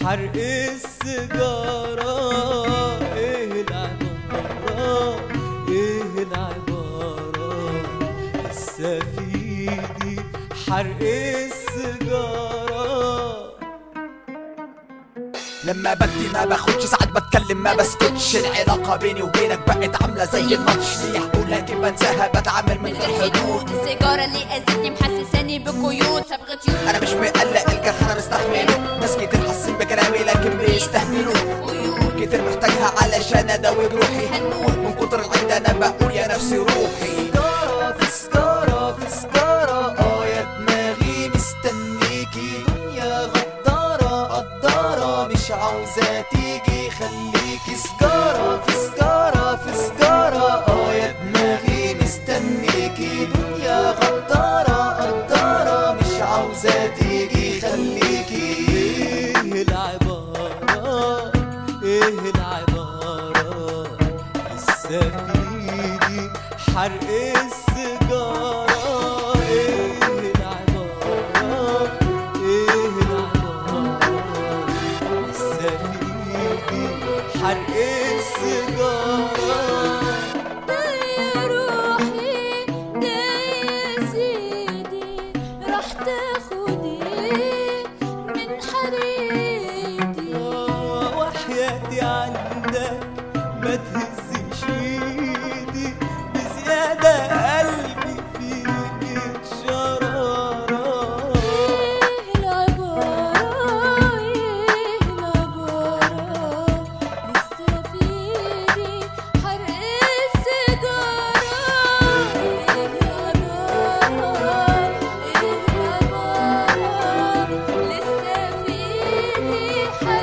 حرق السيجارة ايه العبارة ايه العبارة السفيدي حرق السيجارة لما بكتي ما باخدش ساعات بتكلم ما بسكتش العلاقة بيني وبينك بقت عاملة زي الماتش بيحكوا لكن بنساها بتعامل من غير حدود السيجارة اللي أذتني محسساني بقيود صبغة يود انا مش مقلق الجرح انا مستحمله ناس كتير حاسين بكلامي لكن بيستهملوا قيود كتير محتاجها علشان اداوي جروحي هنموت من كتر العند انا بقول يا نفسي روحي سجارة في سجارة في سجارة اه يا دماغي مستنيكي دنيا غدارة قدارة مش عاوزة تيجي خليكي سجارة في سجارة في سجارة اه يا دماغي مستنيكي دنيا غدارة قدارة مش عاوزة تيجي خليكي ايه العبارة ايه العبارة السفيدي حرق السيجارة ايه العبارة ايه العبارة السفيدي حرق السيجارة يا روحي ده يا سيدي راح تاخدي من حريتي وحياتي عندك ما تهزش ايدي بزيادة قلبي فيك شرارة ايه العبارة ايه العبارة لسه فيني حرق السيجارة ايه العبارة ايه العبارة لسه فيني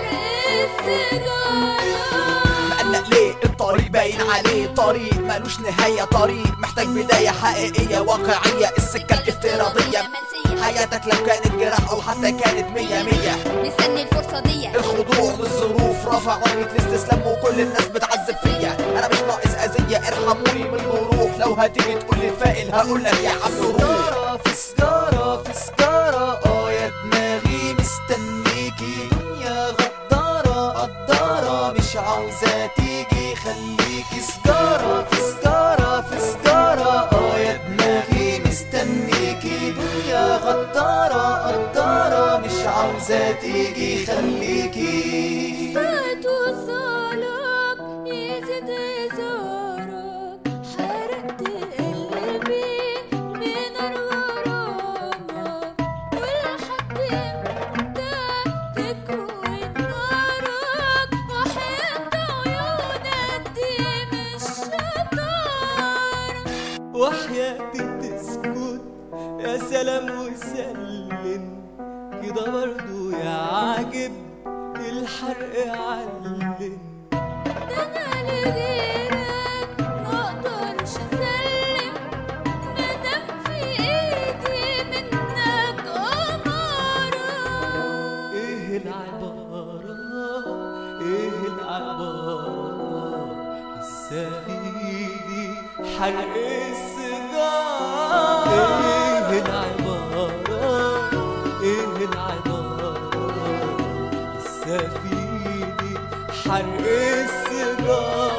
حرق السيجارة مقلق ليه الطريق باين عليه طريق ملوش نهاية طريق محتاج بداية حقيقية واقعية السكة الافتراضية حياتك لو كانت جراح او حتى كانت مية مية مستني الفرصة دي الخضوع للظروف رفع عنية الاستسلام وكل الناس بتعذب فيا انا مش ناقص اذية ارحموني من الجروح لو هتيجي تقول لي الفائل هقولك يا عم روح في سجارة في سجارة اه يا دماغي مستنيكي دنيا غدارة قدارة مش عاوزة تيجي خليكي سجارة في سجارة في سجارة اه يا دماغي مستنيكي دنيا غدارة قدارة مش عاوزة تيجي خليكي فات وصالك يزيد زارك حرقت قلبي بنار غرامك ولحد امتى تكوي نارك وحب عيونك دي مش شطار وحياتي تسكت يا سلام وسلم كده برضو يا عاجب الحرق علم ده انا لغيرك مقدرش اسلم مادام في ايدي منك اماره ايه العبارة ايه العبارة السفيدي حرق السيجارة ايه العبارة ايه العبارة السفيدي حرق السيجارة